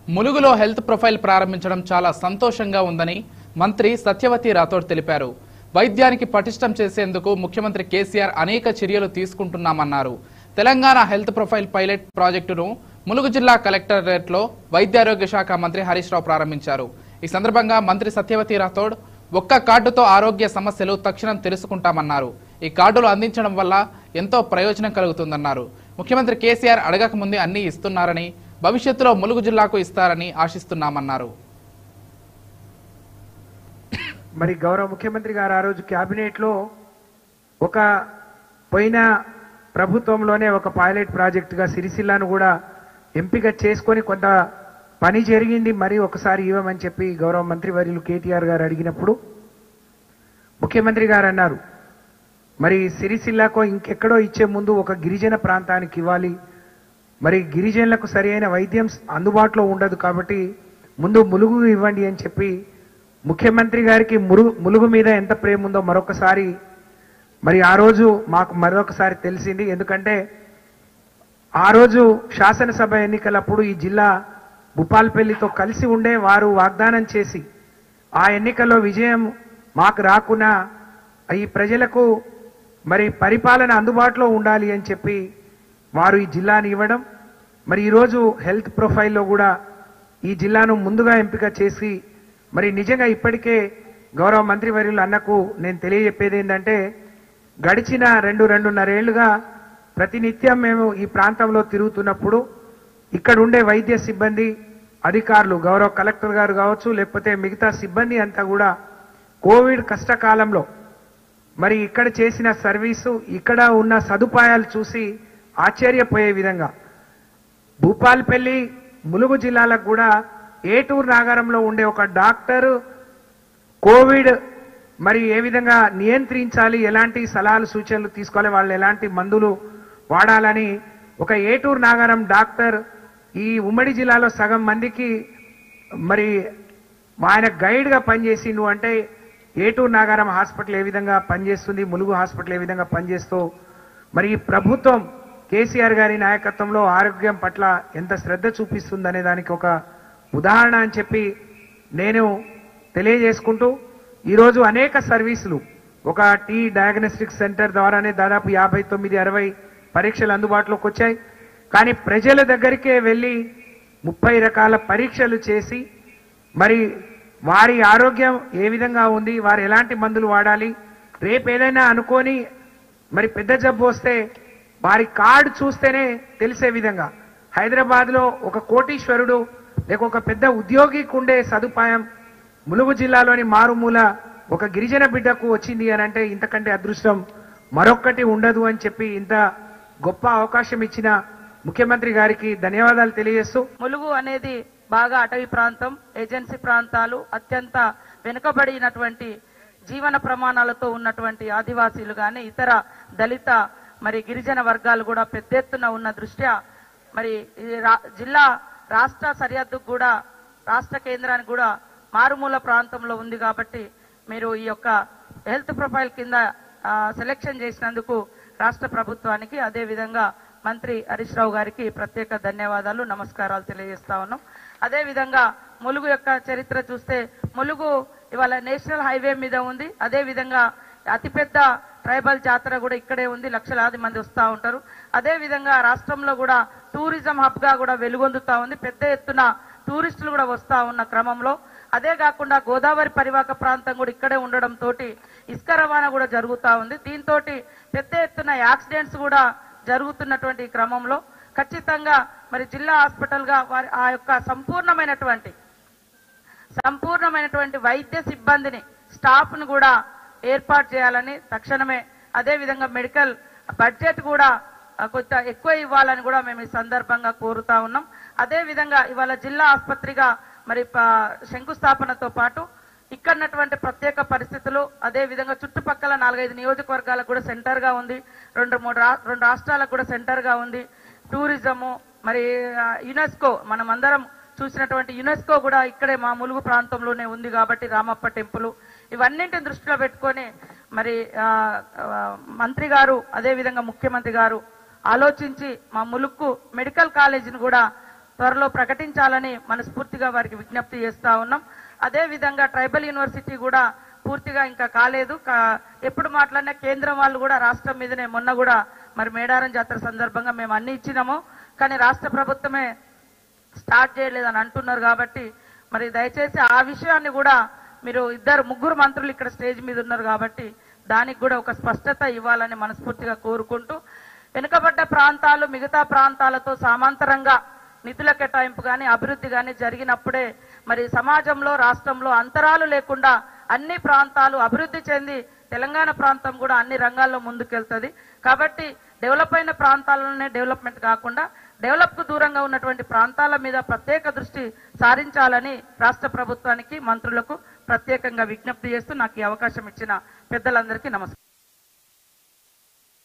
ములుగులో health profile ప్రారంభించడం చాలా సంతోషంగా ఉందని మంత్రి సత్యవతి రాథోడ్ తెలిపారు వైద్యానికి పటిష్టం చేసేందుకు ముఖ్యమంత్రి కేసీఆర్ అనేక చర్యలు తీసుకుంటున్నామన్నారు తెలంగాణ హెల్త్ ప్రొఫైల్ పైలట్ ప్రాజెక్టును ములుగు జిల్లా కలెక్టరేట్లో వైద్యారోగ్య శాఖ మంత్రి హరీష్ రావు ప్రారంభించారు ఈ సందర్భంగా మంత్రి సత్యవతి రాథోడ్ ఒక్క కార్డుతో ఆరోగ్య సమస్యలు తక్షణం తెలుసుకుంటామన్నారు ఈ కార్డులు అందించడం వల్ల ఎంతో ప్రయోజనం కలుగుతుందన్నారు ముఖ్యమంత్రి కేసీఆర్ అడగక ముందే అన్ని ఇస్తున్నారని భవిష్యత్తులో ములుగు జిల్లాకు ఇస్తారని ఆశిస్తున్నామన్నారు మరి గౌరవ ముఖ్యమంత్రి గారు ఆ రోజు క్యాబినెట్ లో ఒక పోయిన ప్రభుత్వంలోనే ఒక పైలట్ ప్రాజెక్ట్ గా సిరిసిల్లాను కూడా ఎంపిక చేసుకొని కొంత పని జరిగింది మరి ఒకసారి ఇవ్వమని చెప్పి గౌరవ మంత్రి వర్యులు కేటీఆర్ గారు అడిగినప్పుడు ముఖ్యమంత్రి గారు అన్నారు మరి సిరిసిల్లాకో ఇంకెక్కడో ఇచ్చే ముందు ఒక గిరిజన ప్రాంతానికి ఇవ్వాలి మరి గిరిజనులకు సరి అయిన వైద్యం అందుబాటులో ఉండదు కాబట్టి ముందు ములుగు ఇవ్వండి అని చెప్పి ముఖ్యమంత్రి గారికి మురుగు ములుగు మీద ఎంత ప్రేమ ఉందో మరొకసారి మరి ఆ రోజు మాకు మరొకసారి తెలిసింది ఎందుకంటే ఆ రోజు శాసనసభ ఎన్నికలప్పుడు ఈ జిల్లా భూపాల్పల్లితో కలిసి ఉండే వారు వాగ్దానం చేసి ఆ ఎన్నికల్లో విజయం మాకు రాకున్నా ఈ ప్రజలకు మరి పరిపాలన అందుబాటులో ఉండాలి అని చెప్పి వారు ఈ జిల్లాని ఇవ్వడం మరి ఈరోజు హెల్త్ ప్రొఫైల్లో కూడా ఈ జిల్లాను ముందుగా ఎంపిక చేసి మరి నిజంగా ఇప్పటికే గౌరవ మంత్రివర్యులు అన్నకు నేను తెలియజెప్పేది ఏంటంటే గడిచిన రెండు రెండున్నరేళ్లుగా ప్రతినిత్యం మేము ఈ ప్రాంతంలో తిరుగుతున్నప్పుడు ఇక్కడ ఉండే వైద్య సిబ్బంది అధికారులు గౌరవ కలెక్టర్ గారు కావచ్చు లేకపోతే మిగతా సిబ్బంది అంతా కూడా కోవిడ్ కష్టకాలంలో మరి ఇక్కడ చేసిన సర్వీసు ఇక్కడ ఉన్న సదుపాయాలు చూసి ఆశ్చర్యపోయే విధంగా భూపాల్పల్లి ములుగు జిల్లాలకు కూడా ఏటూరు నాగరంలో ఉండే ఒక డాక్టర్ కోవిడ్ మరి ఏ విధంగా నియంత్రించాలి ఎలాంటి సలహాలు సూచనలు తీసుకోవాలి వాళ్ళు ఎలాంటి మందులు వాడాలని ఒక ఏటూరు నాగరం డాక్టర్ ఈ ఉమ్మడి జిల్లాలో సగం మందికి మరి ఆయన గైడ్గా పనిచేసిండు అంటే ఏటూరు నాగారం హాస్పిటల్ ఏ విధంగా పనిచేస్తుంది ములుగు హాస్పిటల్ ఏ విధంగా పనిచేస్తూ మరి ఈ ప్రభుత్వం కేసీఆర్ గారి నాయకత్వంలో ఆరోగ్యం పట్ల ఎంత శ్రద్ధ చూపిస్తుందనే దానికి ఒక ఉదాహరణ అని చెప్పి నేను తెలియజేసుకుంటూ ఈరోజు అనేక సర్వీసులు ఒక టీ డయాగ్నోస్టిక్ సెంటర్ ద్వారానే దాదాపు యాభై తొమ్మిది అరవై పరీక్షలు అందుబాటులోకి వచ్చాయి కానీ ప్రజల దగ్గరికే వెళ్ళి ముప్పై రకాల పరీక్షలు చేసి మరి వారి ఆరోగ్యం ఏ విధంగా ఉంది వారు ఎలాంటి మందులు వాడాలి రేపు ఏదైనా అనుకోని మరి పెద్ద జబ్బు వస్తే వారి కార్డు చూస్తేనే తెలిసే విధంగా హైదరాబాద్ లో ఒక కోటీశ్వరుడు లేక ఒక పెద్ద ఉద్యోగికి ఉండే సదుపాయం ములుగు జిల్లాలోని మారుమూల ఒక గిరిజన బిడ్డకు వచ్చింది అని అంటే ఇంతకంటే అదృష్టం మరొక్కటి ఉండదు అని చెప్పి ఇంత గొప్ప అవకాశం ఇచ్చిన ముఖ్యమంత్రి గారికి ధన్యవాదాలు తెలియజేస్తూ ములుగు అనేది బాగా అటవీ ప్రాంతం ఏజెన్సీ ప్రాంతాలు అత్యంత వెనుకబడినటువంటి జీవన ప్రమాణాలతో ఉన్నటువంటి ఆదివాసీలు గాని ఇతర దళిత మరి గిరిజన వర్గాలు కూడా పెద్ద ఎత్తున ఉన్న దృష్ట్యా మరి ఈ రా- జిల్లా రాష్ట్ర సరిహద్దుకు కూడా రాష్ట్ర కేంద్రానికి కూడా మారుమూల ప్రాంతంలో ఉంది కాబట్టి మీరు ఈ యొక్క హెల్త్ ప్రొఫైల్ కింద ఆ, సెలెక్షన్ చేసినందుకు రాష్ట్ర ప్రభుత్వానికి అదే విధంగా మంత్రి హరీష్ రావు గారికి ప్రత్యేక ధన్యవాదాలు నమస్కారాలు తెలియజేస్తా ఉన్నాం అదే విధంగా ములుగు యొక్క చరిత్ర చూస్తే ములుగు ఇవాళ నేషనల్ హైవే మీద ఉంది అదే విధంగా అతిపెద్ద ట్రైబల్ జాతర కూడా ఇక్కడే ఉంది లక్షలాది మంది వస్తూ ఉంటారు అదే విధంగా రాష్ట్రంలో కూడా టూరిజం హబ్ గా కూడా వెలుగొందుతా ఉంది పెద్ద ఎత్తున టూరిస్టులు కూడా వస్తా ఉన్న క్రమంలో అదే కాకుండా గోదావరి పరివాహక ప్రాంతం కూడా ఇక్కడే ఉండడం తోటి ఇసుక రవాణా కూడా జరుగుతా ఉంది దీంతో పెద్ద ఎత్తున యాక్సిడెంట్స్ కూడా జరుగుతున్నటువంటి ఈ క్రమంలో ఖచ్చితంగా మరి జిల్లా హాస్పిటల్ గా వారి ఆ యొక్క సంపూర్ణమైనటువంటి సంపూర్ణమైనటువంటి వైద్య సిబ్బందిని స్టాఫ్ ను కూడా ఏర్పాటు చేయాలని తక్షణమే అదే విధంగా మెడికల్ బడ్జెట్ కూడా ఆ, కొంత ఎక్కువ ఇవ్వాలని కూడా మేము ఈ సందర్భంగా కోరుతా ఉన్నాం అదే విధంగా ఇవాళ జిల్లా ఆసుపత్రిగా మరి ప- శంకుస్థాపనతో పాటు ఇక్కడ ఉన్నటువంటి ప్రత్యేక పరిస్థితులు అదే విధంగా చుట్టుపక్కల నాలుగైదు నియోజకవర్గాలకు కూడా సెంటర్ గా ఉంది రెండు మూడు రా- రెండు రాష్ట్రాలకు కూడా సెంటర్ గా ఉంది టూరిజము మరి ఆ, యునెస్కో మనం అందరం చూసినటువంటి యునెస్కో కూడా ఇక్కడే మా ములుగు ప్రాంతంలోనే ఉంది కాబట్టి రామప్ప టెంపుల్ ఇవన్నింటిని దృష్టిలో పెట్టుకొని మరి ఆ, ఆ, మంత్రి గారు అదే విధంగా ముఖ్యమంత్రి గారు ఆలోచించి మా ములుక్కు మెడికల్ కాలేజీని కూడా త్వరలో ప్రకటించాలని మనస్ఫూర్తిగా వారికి విజ్ఞప్తి చేస్తా ఉన్నాం అదే విధంగా ట్రైబల్ యూనివర్సిటీ కూడా పూర్తిగా ఇంకా కాలేదు కా- ఎప్పుడు మాట్లాడినా కేంద్రం వాళ్ళు కూడా రాష్ట్రం మీదనే మొన్న కూడా మరి మేడారం జాతర సందర్భంగా మేము అన్ని ఇచ్చినాము కానీ రాష్ట్ర ప్రభుత్వమే స్టార్ట్ చేయలేదని అంటున్నారు కాబట్టి మరి దయచేసి ఆ విషయాన్ని కూడా మీరు ఇద్దరు ముగ్గురు మంత్రులు ఇక్కడ స్టేజ్ మీద ఉన్నారు కాబట్టి దానికి కూడా ఒక స్పష్టత ఇవ్వాలని మనస్ఫూర్తిగా కోరుకుంటూ వెనుకబడ్డ ప్రాంతాలు మిగతా ప్రాంతాలతో సమాంతరంగా నిధుల కేటాయింపు కానీ అభివృద్ధి కానీ జరిగినప్పుడే మరి సమాజంలో రాష్ట్రంలో అంతరాలు లేకుండా అన్ని ప్రాంతాలు అభివృద్ధి చెంది తెలంగాణ ప్రాంతం కూడా అన్ని రంగాల్లో ముందుకెళ్తుంది కాబట్టి డెవలప్ అయిన ప్రాంతాలలోనే డెవలప్మెంట్ కాకుండా డెవలప్ కు దూరంగా ఉన్నటువంటి ప్రాంతాల మీద ప్రత్యేక దృష్టి సారించాలని రాష్ట్ర ప్రభుత్వానికి మంత్రులకు ప్రత్యేకంగా విజ్ఞప్తి చేస్తూ నాకు ఈ అవకాశం ఇచ్చిన పెద్దలందరికీ నమస్కారం